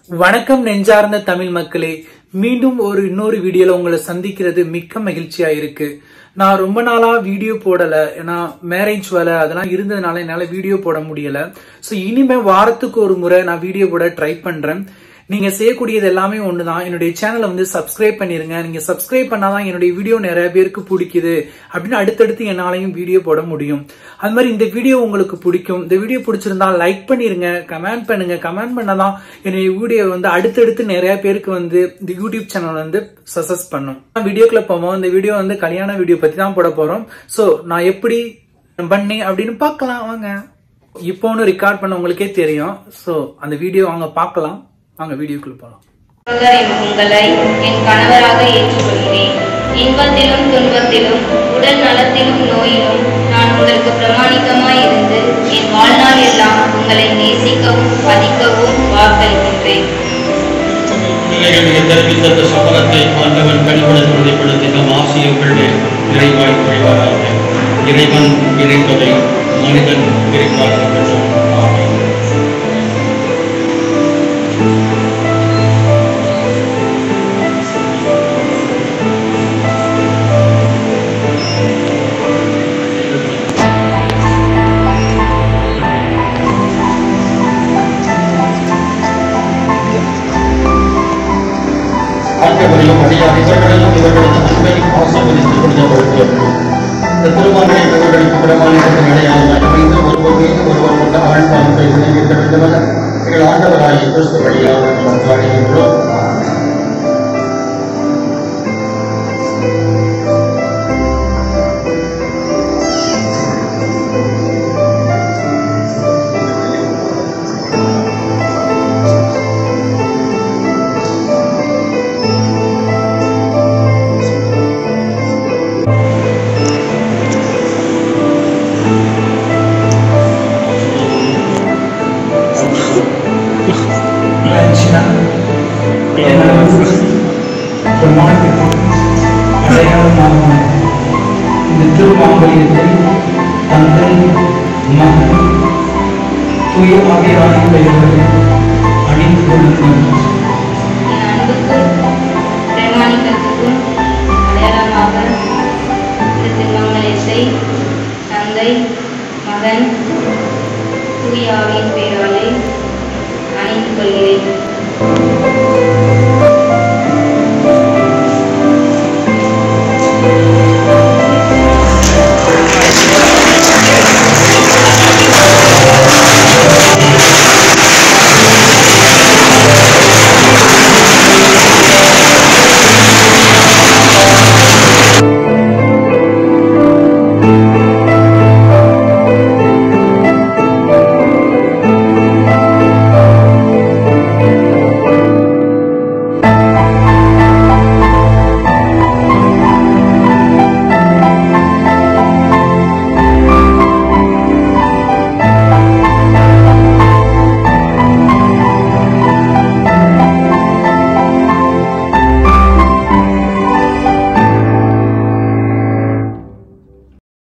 வணக்கம் நெஞ்சார்ந்த தமிழ் மக்களே மீண்டும் ஒரு இன்னொரு வீடியோல உங்களை சந்திக்கிறது மிக்க மகிழ்ச்சியா இருக்கு நான் ரொம்ப நாளா வீடியோ போடல ஏன்னா மேரேஜ் வேலை அதெல்லாம் இருந்ததுனால என்னால வீடியோ போட முடியல சோ இனிமே வாரத்துக்கு ஒரு முறை நான் வீடியோ போட ட்ரை பண்றேன் நீங்க செய்யக்கூடியது எல்லாமே ஒண்ணுதான் என்னுடைய சேனலை வந்து சப்ஸ்கிரைப் பண்ணிருங்க நீங்க சப்ஸ்கிரைப் பண்ணாதான் என்னுடைய வீடியோ நிறைய பேருக்கு பிடிக்குது அப்படின்னு அடுத்தடுத்து என்னாலையும் வீடியோ போட முடியும் அது மாதிரி இந்த வீடியோ உங்களுக்கு பிடிக்கும் இந்த வீடியோ பிடிச்சிருந்தா லைக் பண்ணிருங்க கமெண்ட் பண்ணுங்க கமெண்ட் பண்ணாதான் என்னுடைய வீடியோ வந்து அடுத்தடுத்து நிறைய பேருக்கு வந்து இந்த யூடியூப் சேனல் வந்து சக்சஸ் பண்ணும் வீடியோக்குள்ள போவோம் இந்த வீடியோ வந்து கல்யாண வீடியோ பத்தி தான் போட போறோம் சோ நான் எப்படி பண்ணேன் அப்படின்னு பார்க்கலாம் வாங்க இப்போ ஒன்று ரெக்கார்ட் பண்ண உங்களுக்கே தெரியும் சோ அந்த வீடியோ வாங்க பார்க்கலாம் வாங்க வீடியோக்குள்ள போலாம் சகோதரி உங்களை என் கணவராக ஏற்றுக்கொள்கிறேன் இன்பத்திலும் துன்பத்திலும் உடல் நலத்திலும் நோயிலும் நான் உங்களுக்கு பிரமாணிக்கமாய் இருந்து என் வாழ்நாள் எல்லாம் உங்களை நேசிக்கவும் மதிக்கவும் வாக்களிக்கின்றேன் பிள்ளைகள் தெரிவித்த இந்த சபலத்தை ஆண்டவன் கனிவுடன் உறுதிப்படுத்தி நம் ஆசிரியர்களே நிறைவாய் பொழிவாராக இறைவன் இறைப்பதை மனிதன் பிரிப்பார்கள் ஆமென் ஆண்டவரையும் அடியார் இவர்களையும் இவர்களது அன்பையும் ஆசீர்வதித்து கொடுத்தவர்களுக்கு இந்த திருமணை இவர்களுக்கு பிரமாணிக்கத்தின் அடையாளம் அமைந்து ஒருவர் மீது ஒருவர் கொண்ட ஆழ்வாழ்வை நினைவிக்க வேண்டுமென எங்கள் ஆண்டவராகிய கிறிஸ்து வழியாக நாம் பாடுகின்றோம் அடையாளமாக இந்த திருமாங்கல்யத்தை தந்தை மகன் தூய ஆவியாரின் பெயர்களை அணிந்து கொள்ளுங்கள் என் அன்புக்கும் பிரமாணிக்கத்துக்கும் அடையாளமாக இந்த திருமங்கலத்தை தந்தை மகன் தூயாவின் பேராலே அணிந்து கொள்கிறேன்